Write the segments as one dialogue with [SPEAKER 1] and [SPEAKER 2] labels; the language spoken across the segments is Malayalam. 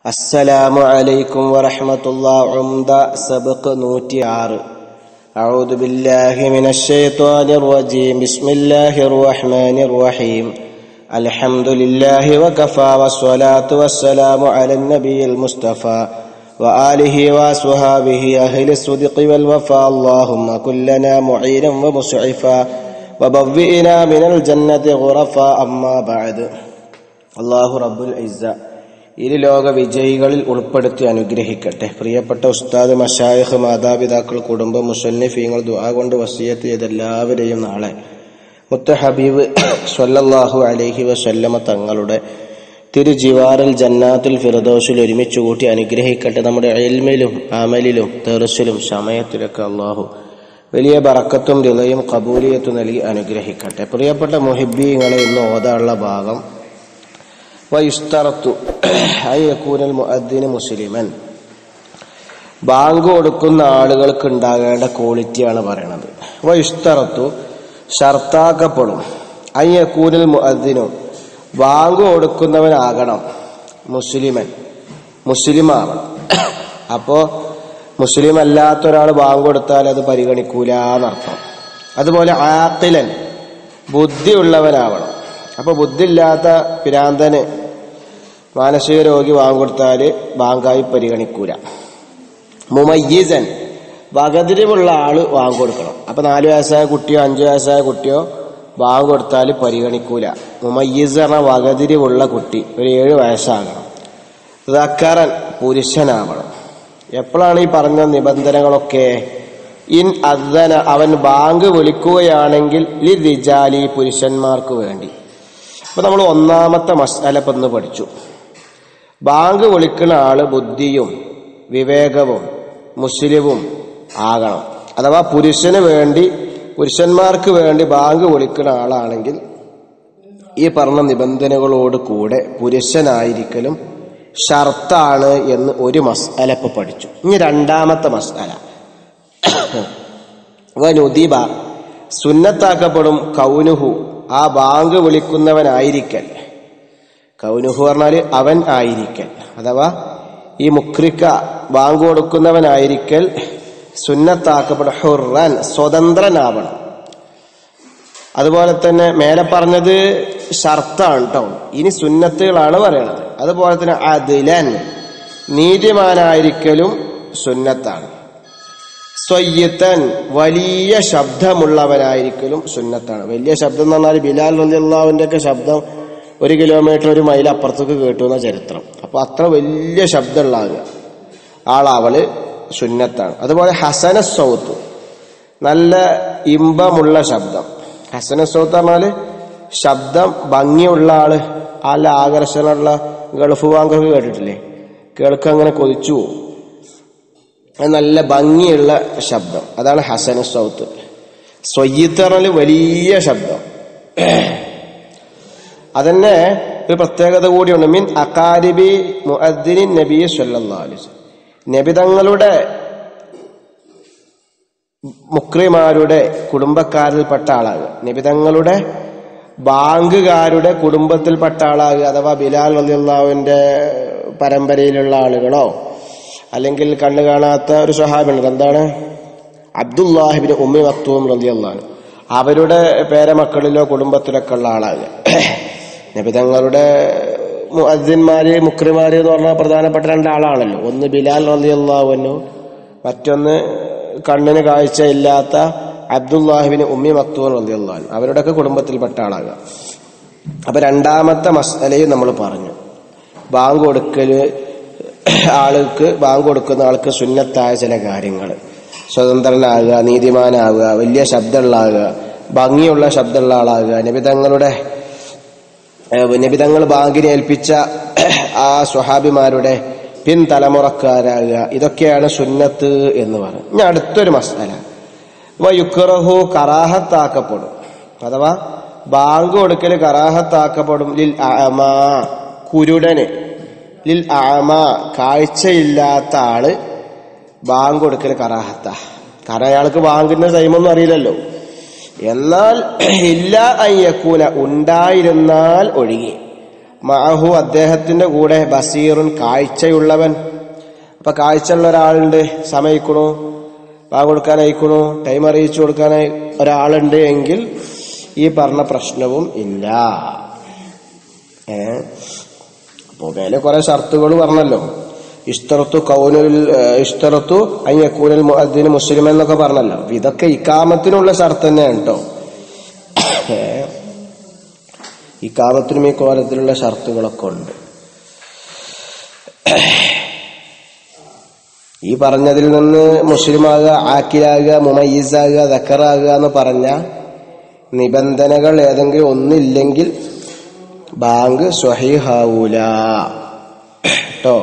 [SPEAKER 1] السلام عليكم ورحمة الله عمدة سبق نوتي عار أعوذ بالله من الشيطان الرجيم بسم الله الرحمن الرحيم الحمد لله وكفى والصلاة والسلام على النبي المصطفى وآله وصحابه أهل الصدق والوفاء اللهم كلنا معينا ومسعفا وبوئنا من الجنة غرفا أما بعد അള്ളാഹു റബ്ബുൽ ഇസ്സ ഇരു ലോക വിജയികളിൽ ഉൾപ്പെടുത്തി അനുഗ്രഹിക്കട്ടെ പ്രിയപ്പെട്ട ഉസ്താദ് മഷായഹ് മാതാപിതാക്കൾ കുടുംബം മുസന്നിഫീങ്ങൾ ദുആ കൊണ്ട് വസിയത്ത് ചെയ്ത എല്ലാവരെയും നാളെ മുത്ത ഹബീബ് സ്വല്ലല്ലാഹു അലൈഹി വസല്ലമ തങ്ങളുടെ തിരുജിവാറിൽ ജന്നാത്തുൽ ഫിറദോസിൽ ഒരുമിച്ച് കൂട്ടി അനുഗ്രഹിക്കട്ടെ നമ്മുടെ എൽമിലും അമലിലും തെറിസിലും സമയത്തിലൊക്കെ അള്ളാഹു വലിയ ബറക്കത്തും റിളയും കബൂലിയത്തും നൽകി അനുഗ്രഹിക്കട്ടെ പ്രിയപ്പെട്ട മുഹിബീങ്ങളെ ഇന്ന് ഓതാനുള്ള ഭാഗം വയുസ്തറത്തു അയ്യക്കൂനൽ മുഅദ്ദിന് മുസ്ലിമൻ ബാങ്ക് കൊടുക്കുന്ന ആളുകൾക്ക് ഉണ്ടാകേണ്ട ക്വാളിറ്റിയാണ് പറയണത് വയുസ്തറത്തു ഷർത്താക്കപ്പെടും അയ്യക്കൂനൽ മുഅദ്ദിനു ബാങ്ക് കൊടുക്കുന്നവനാകണം മുസ്ലിമൻ മുസ്ലിമാവണം അപ്പോ മുസ്ലിം അല്ലാത്ത ഒരാൾ ബാങ്ക് കൊടുത്താൽ അത് പരിഗണിക്കൂല എന്നർത്ഥം അതുപോലെ ആക്കിലൻ ബുദ്ധിയുള്ളവനാവണം അപ്പൊ ബുദ്ധിയില്ലാത്ത പിരാന്തന് മാനസിക രോഗി വാങ്ങിക്കൊടുത്താൽ ബാങ്കായി പരിഗണിക്കൂല മുമയ്യീസൻ വകതിരിവുള്ള ആള് വാങ്ങിക്കൊടുക്കണം അപ്പൊ നാല് വയസ്സായ കുട്ടിയോ അഞ്ചു വയസ്സായ കുട്ടിയോ ബാങ്ക് കൊടുത്താൽ പരിഗണിക്കൂല മുമയ്യീസ് പറഞ്ഞ വകതിരിവുള്ള കുട്ടി ഒരു ഏഴ് വയസ്സാകണം ദക്കറൻ പുരുഷനാവണം എപ്പോഴാണ് ഈ പറഞ്ഞ നിബന്ധനകളൊക്കെ ഇൻ അദ്ദന അവൻ ബാങ്ക് വിളിക്കുകയാണെങ്കിൽ ലി റിജാലി പുരുഷന്മാർക്ക് വേണ്ടി അപ്പൊ നമ്മൾ ഒന്നാമത്തെ മസാല ഇപ്പൊ ഇന്ന് പഠിച്ചു ബാങ്ക് വിളിക്കുന്ന ആള് ബുദ്ധിയും വിവേകവും മുസ്ലിവും ആകണം അഥവാ പുരുഷന് വേണ്ടി പുരുഷന്മാർക്ക് വേണ്ടി ബാങ്ക് വിളിക്കുന്ന ആളാണെങ്കിൽ ഈ പറഞ്ഞ നിബന്ധനകളോട് കൂടെ പുരുഷനായിരിക്കലും ഷർത്താണ് എന്ന് ഒരു മസാല ഇപ്പൊ പഠിച്ചു ഇനി രണ്ടാമത്തെ മസാല വനുദീബ സുന്നത്താക്കപ്പെടും കൗനുഹു ആ ബാങ്ക് വിളിക്കുന്നവനായിരിക്കൽ കൗനുഹു പറഞ്ഞാൽ അവൻ ആയിരിക്കൽ അഥവാ ഈ മുക്രിക്ക ബാങ്ക് കൊടുക്കുന്നവനായിരിക്കൽ സുന്നത്താക്കപ്പെടും ഹുറൻ സ്വതന്ത്രനാവണം അതുപോലെ തന്നെ മേലെ പറഞ്ഞത് ഷർത്താണ് കേട്ടോ ഇനി സുന്നത്തുകളാണ് പറയണത് അതുപോലെ തന്നെ അതിലൻ നീതിമാനായിരിക്കലും സുന്നത്താണ് സ്വയ്യത്തൻ വലിയ ശബ്ദമുള്ളവനായിരിക്കലും സുന്നത്താണ് വലിയ ശബ്ദം എന്ന് പറഞ്ഞാൽ ബിലാൽ റലിയുള്ളാവിന്റെ ഒക്കെ ശബ്ദം ഒരു കിലോമീറ്റർ ഒരു മൈൽ അപ്പുറത്തേക്ക് കേട്ടു എന്ന ചരിത്രം അപ്പൊ അത്ര വലിയ ശബ്ദമുള്ള ആള് ആളാവള് സുന്നത്താണ് അതുപോലെ ഹസന സൗത്ത് നല്ല ഇമ്പമുള്ള ശബ്ദം ഹസന സൗത്ത് പറഞ്ഞാല് ശബ്ദം ഭംഗിയുള്ള ആള് നല്ല ആകർഷണമുള്ള ഗൾഫ് വാങ്കൊക്കെ കേട്ടിട്ടില്ലേ കേൾക്കാൻ അങ്ങനെ കൊതിച്ചു പോകും നല്ല ഭംഗിയുള്ള ശബ്ദം അതാണ് ഹസന സൗത്ത് സ്വയ്യത്ത് പറഞ്ഞാൽ വലിയ ശബ്ദം അതന്നെ ഒരു പ്രത്യേകത കൂടിയുണ്ട് മീൻ അക്കാരിബി മുഅദ്ദിനി നബി സല്ലല്ലാഹു അലൈഹി വസല്ലം നബി തങ്ങളുടെ മുക്രിമാരുടെ കുടുംബക്കാരിൽപ്പെട്ട ആളാകുക നബി തങ്ങളുടെ ബാങ്കുകാരുടെ കുടുംബത്തിൽപ്പെട്ട ആളാകുക അഥവാ ബിലാൽ റളിയല്ലാഹുവിന്റെ പരമ്പരയിലുള്ള ആളുകളോ അല്ലെങ്കിൽ കണ്ണു കാണാത്ത ഒരു സ്വഹാബുണ്ട് എന്താണ് അബ്ദുല്ലാഹിബിന് ഉമ്മി മക്തൂം റലിയല്ലാണ് അവരുടെ പേരമക്കളിലോ കുടുംബത്തിലൊക്കെ ഉള്ള ആളാണ് നബിതങ്ങളുടെ മുഅദ്ദിന്മാര് മുക്രിമാര് എന്ന് പറഞ്ഞാൽ പ്രധാനപ്പെട്ട രണ്ടാളാണല്ലോ ഒന്ന് ബിലാൽ റലിയല്ലാവുന്നു മറ്റൊന്ന് കണ്ണിന് കാഴ്ച ഇല്ലാത്ത അബ്ദുല്ലാഹിബിന് ഉമ്മി മക്തൂം റലിയല്ലാൻ അവരുടെയൊക്കെ കുടുംബത്തിൽപ്പെട്ട ആളാകുക അപ്പൊ രണ്ടാമത്തെ മസലയും നമ്മൾ പറഞ്ഞു ബാങ്ക് കൊടുക്കല് ആൾക്ക് ബാങ്ക് കൊടുക്കുന്ന ആൾക്ക് സുന്നത്തായ ചില കാര്യങ്ങൾ സ്വതന്ത്രനാകുക നീതിമാനാകുക വലിയ ശബ്ദമുള്ളാകുക ഭംഗിയുള്ള ശബ്ദമുള്ള ആളാകുക നബിതങ്ങളുടെ നബിതങ്ങൾ ബാങ്കിനെ ഏൽപ്പിച്ച ആ സ്വഹാബിമാരുടെ പിൻതലമുറക്കാരാകുക ഇതൊക്കെയാണ് സുന്നത്ത് എന്ന് പറയുന്നത് ഇനി അടുത്തൊരു മസാല യുക്കറഹു കറാഹത്താക്കപ്പെടും അഥവാ ബാങ്ക് കൊടുക്കൽ കറാഹത്താക്കപ്പെടും ലിൽ അമാ കുരുടന് ലിൽ ആമ കാഴ്ചയില്ലാത്ത ആള് ബാങ്ക് കൊടുക്കൽ കറാഹത്ത കാരണം അയാൾക്ക് ബാങ്കിന്റെ ടൈമൊന്നും അറിയില്ലല്ലോ എന്നാൽ ഇല്ല അയ്യക്കൂന ഉണ്ടായിരുന്നാൽ ഒഴികെ മഅഹു അദ്ദേഹത്തിന്റെ കൂടെ ബസീറുൻ കാഴ്ചയുള്ളവൻ അപ്പൊ കാഴ്ചയുള്ള ഒരാളുണ്ട് സമയിക്കണു ബാങ്ക് കൊടുക്കാൻ അയക്കണു ടൈം അറിയിച്ചു കൊടുക്കാൻ ഒരാളുണ്ട് എങ്കിൽ ഈ പറഞ്ഞ പ്രശ്നവും ഇല്ല ഏ അപ്പോ മേലെ കുറെ ഷർത്തുകൾ പറഞ്ഞല്ലോ ഇഷ്ടറത്തു കൗനുൽ ഇഷ്ടറത്തു അയ്യക്കൂനൽ മുഅദ്ദിന് മുസ്ലിം എന്നൊക്കെ പറഞ്ഞല്ലോ അപ്പൊ ഇതൊക്കെ ഇക്കാമത്തിനുള്ള ഷർത്ത് തന്നെയാണ് കേട്ടോ ഇക്കാമത്തിനും ഈ കോലത്തിലുള്ള ഷർത്തുകളൊക്കെ ഉണ്ട് ഈ പറഞ്ഞതിൽ നിന്ന് മുസ്ലിമാകുക ആക്കിലാകുക മുമയ്യീസാകുക ദക്കറാകുക എന്ന് പറഞ്ഞ നിബന്ധനകൾ ഏതെങ്കിലും ഒന്നില്ലെങ്കിൽ ബാങ്ക് സ്വഹീഹാവൂല കേട്ടോ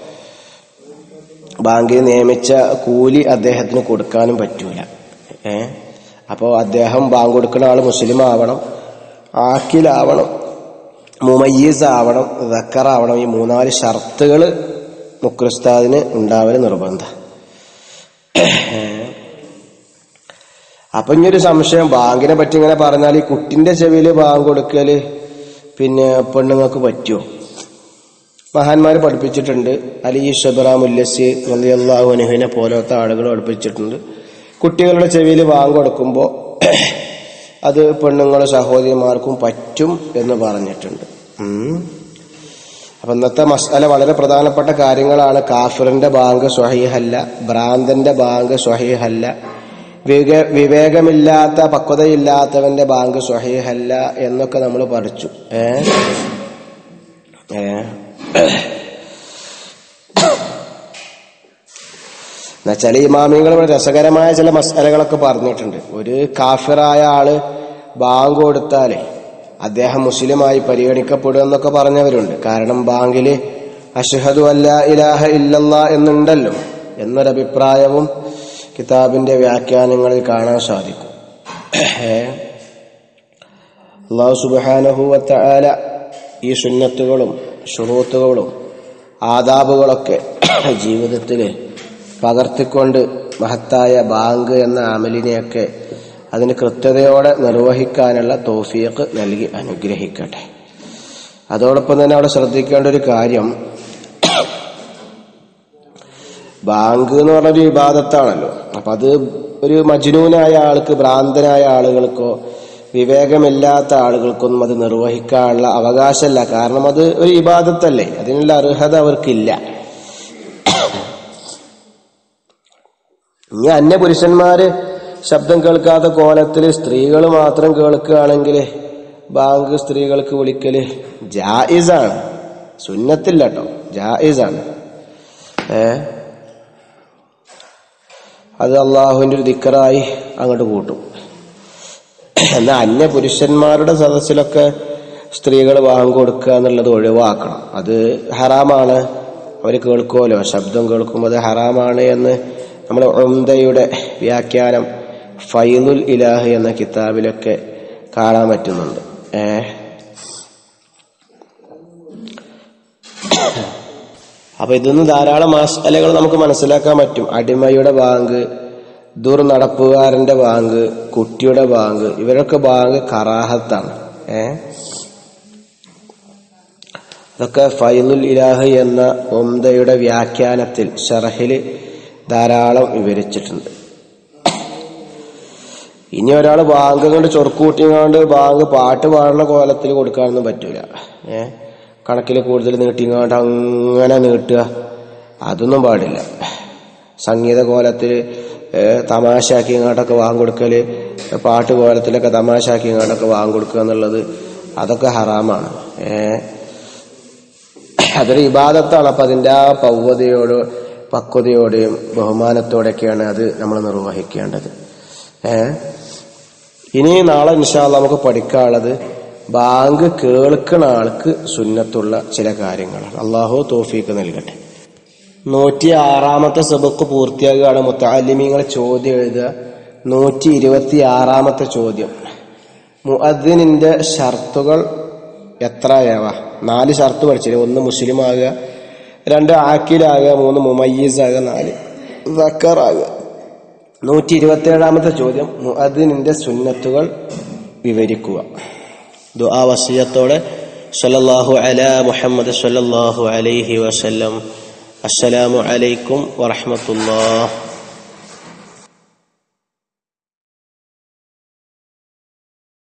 [SPEAKER 1] ബാങ്കിൽ നിയമിച്ച കൂലി അദ്ദേഹത്തിന് കൊടുക്കാനും പറ്റൂല ഏ അപ്പോൾ അദ്ദേഹം ബാങ്ക് കൊടുക്കുന്ന ആൾ മുസ്ലിം ആവണം ആക്കിലാവണം മുമയ്യീസ് ആവണം ദക്കറാവണം ഈ മൂന്നാല് ഷർത്തുകൾ മുക്രിസ്താദിന് ഉണ്ടാവൽ നിർബന്ധം അപ്പൊ ഇനിയൊരു സംശയം ബാങ്കിനെ പറ്റി ഇങ്ങനെ പറഞ്ഞാൽ ഈ കുട്ടിന്റെ ചെവിയിൽ ബാങ്ക് കൊടുക്കല് പിന്നെ പെണ്ണുങ്ങൾക്ക് പറ്റുമോ മഹാന്മാർ പഠിപ്പിച്ചിട്ടുണ്ട് അലി ഷബറ മുല്ലസി അള്ളാഹു അനുഹിനെ പോലത്തെ ആളുകൾ പഠിപ്പിച്ചിട്ടുണ്ട് കുട്ടികളുടെ ചെവിയിൽ ബാങ്ക് കൊടുക്കുമ്പോൾ അത് പെണ്ണുങ്ങളുടെ സഹോദരിമാർക്കും പറ്റും എന്ന് പറഞ്ഞിട്ടുണ്ട് ഉം. അപ്പൊ ഇന്നത്തെ മസാല വളരെ പ്രധാനപ്പെട്ട കാര്യങ്ങളാണ് കാഫിറിന്റെ ബാങ്ക് സ്വഹീഹല്ല ഭ്രാന്തന്റെ ബാങ്ക് സ്വഹീഹല്ല വിവേ വിവേകമില്ലാത്ത പക്വതയില്ലാത്തവന്റെ ബാങ്ക് സ്വഹീഹല്ല എന്നൊക്കെ നമ്മൾ പഠിച്ചു ഏ ഏ എന്നാ ചില ഇമാമികൾ ഇവിടെ രസകരമായ ചില മസാലകളൊക്കെ പറഞ്ഞിട്ടുണ്ട് ഒരു കാഫിറായ ആള് ബാങ്ക് കൊടുത്താലേ അദ്ദേഹം മുസ്ലിമായി പരിഗണിക്കപ്പെടും എന്നൊക്കെ പറഞ്ഞവരുണ്ട് കാരണം ബാങ്കില് അഷ്ഹദു അല്ല ഇലാഹ ഇല്ലല്ലാ എന്നുണ്ടല്ലോ എന്നൊരഭിപ്രായവും കിതാബിന്റെ വ്യാഖ്യാനങ്ങളിൽ കാണാൻ സാധിക്കും അള്ളാഹു സുബാനഹുവത്ത ആല ഈ സുന്നത്തുകളും ഷുറൂത്തുകളും ആദാബുകളൊക്കെ ജീവിതത്തിൽ പകർത്തിക്കൊണ്ട് മഹത്തായ ബാങ്ക് എന്ന അമലിനെയൊക്കെ അതിന് കൃത്യതയോടെ നിർവഹിക്കാനുള്ള തോഫിയക്ക് നൽകി അനുഗ്രഹിക്കട്ടെ അതോടൊപ്പം തന്നെ അവിടെ ശ്രദ്ധിക്കേണ്ട ഒരു കാര്യം ബാങ്ക് എന്ന് പറഞ്ഞൊരു വിവാദത്താണല്ലോ അപ്പൊ അത് ഒരു മജ്നൂനായ ആൾക്ക് ഭ്രാന്തനായ ആളുകൾക്കോ വിവേകമില്ലാത്ത ആളുകൾക്കൊന്നും അത് നിർവഹിക്കാനുള്ള അവകാശമല്ല കാരണം അത് ഒരു ഇബാദത്തല്ലേ അതിനുള്ള അർഹത അവർക്കില്ല ഇനി അന്യ പുരുഷന്മാര് ശബ്ദം കേൾക്കാത്ത കോലത്തിൽ സ്ത്രീകൾ മാത്രം കേൾക്കുകയാണെങ്കിൽ ബാങ്ക് സ്ത്രീകൾക്ക് വിളിക്കല് ജായിസാണ് സുന്നത്തില്ല കേട്ടോ ജായിസാണ് ഏ അത് അള്ളാഹുവിന്റെ ഒരു ദിക്കറായി അങ്ങോട്ട് കൂട്ടും എന്നാൽ അന്യ പുരുഷന്മാരുടെ സദസ്സിലൊക്കെ സ്ത്രീകൾ ബാങ്ക് കൊടുക്കുക എന്നുള്ളത് ഒഴിവാക്കണം അത് ഹറാമാണ് അവർ കേൾക്കുമല്ലോ ശബ്ദം കേൾക്കുമ്പോൾ അത് ഹറാമാണ് എന്ന് നമ്മൾ ഉംദയുടെ വ്യാഖ്യാനം ഫൈലുൽ ഇലാഹ് എന്ന കിതാബിലൊക്കെ കാണാൻ പറ്റുന്നുണ്ട് ഏ അപ്പൊ ഇതിന്ന് ധാരാളം മസാലകൾ നമുക്ക് മനസ്സിലാക്കാൻ പറ്റും അടിമയുടെ ബാങ്ക് ദുർനടപ്പുകാരന്റെ ബാങ്ക് കുട്ടിയുടെ ബാങ്ക് ഇവരൊക്കെ ബാങ്ക് കറാഹത്താണ് ഏ അതൊക്കെ ഫൈലുൽ ഇലാഹ് എന്ന ഒന്തയുടെ വ്യാഖ്യാനത്തിൽ ഷറഹില് ധാരാളം വിവരിച്ചിട്ടുണ്ട് ഇനി ഒരാൾ ബാങ്ക് കൊണ്ട് ചൊറുക്കൂട്ടിങ്ങാണ്ട് ബാങ്ക് പാട്ട് പാടുന്ന കോലത്തിൽ കൊടുക്കാനൊന്നും പറ്റൂല ഏ കണക്കിൽ കൂടുതൽ നീട്ടിങ്ങാണ്ട് അങ്ങനെ നീട്ടുക അതൊന്നും പാടില്ല സംഗീത കോലത്തിൽ തമാശാക്കി ഇങ്ങോട്ടൊക്കെ വാങ്ങി കൊടുക്കല് പാട്ട് കോലത്തിലൊക്കെ തമാശാക്കി ഇങ്ങോട്ടൊക്കെ വാങ്ങി കൊടുക്കുക എന്നുള്ളത് അതൊക്കെ ഹറാമാണ് ഏ അതൊരു ഇബാദത്താണ് അപ്പൊ അതിന്റെ ആ പൗവതയോട് പക്വതയോടെയും ബഹുമാനത്തോടെയൊക്കെയാണ് അത് നമ്മൾ നിർവഹിക്കേണ്ടത് ഏ ഇനി നാളെ നിശാല നമുക്ക് പഠിക്കാനുള്ളത് ബാങ്ക് കേൾക്കണ ആൾക്ക് സുന്നത്തുള്ള ചില കാര്യങ്ങളാണ് അള്ളാഹു തോഫീക്ക് നൽകട്ടെ നൂറ്റി ആറാമത്തെ സബക്ക് പൂർത്തിയാകുകയാണ് മുത്താലിമീങ്ങൾ ചോദ്യം എഴുതുക നൂറ്റി ഇരുപത്തി ആറാമത്തെ ചോദ്യം മുഅദ്ദിനിന്റെ ഷർത്തുകൾ എത്രയാവാ നാല് ഷർത്ത് പഠിച്ചില്ലേ ഒന്ന് മുസ്ലിം ആകുക രണ്ട് ആക്കിലാകുക മൂന്ന് മുമയ്യീസ് ആകുക നാല് സക്കറാകുക നൂറ്റി ഇരുപത്തി ഏഴാമത്തെ ചോദ്യം മുഅദ്ദിനിന്റെ സുന്നത്തുകൾ വിവരിക്കുക ദുആ വസിയത്തോടെ صلى الله على محمد صلى الله عليه وسلم السلام عليكم ورحمة الله